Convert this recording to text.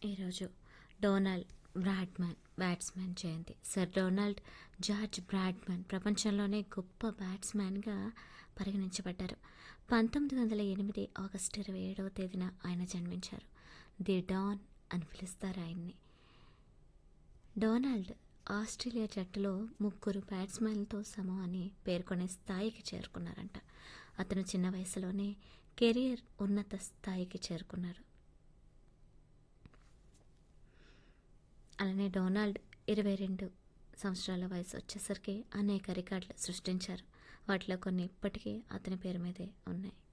ఈరోజు Donald Bradman batsmen జయంతి sir Donald George Bradman ప్రపంచంలోనే గొప్ప బ్యాట్స్మెన్గా పరిగణించబడ్డారు పంతొమ్మిది వందల ఎనిమిది ఆగస్టు ఇరవై ఏడవ తేదీన ఆయన జన్మించారు ది డాన్ అని పిలుస్తారు ఆయన్ని డొనాల్డ్ ఆస్ట్రేలియా జట్టులో ముగ్గురు బ్యాట్స్మెన్లతో సమం అని పేర్కొనే స్థాయికి చేరుకున్నారంట అతను చిన్న వయసులోనే కెరియర్ ఉన్నత స్థాయికి చేరుకున్నారు అలానే డొనాల్డ్ ఇరవై రెండు సంవత్సరాల వయసు వచ్చేసరికి అనేక రికార్డులు సృష్టించారు వాటిలో కొన్ని ఇప్పటికీ అతని పేరు మీదే ఉన్నాయి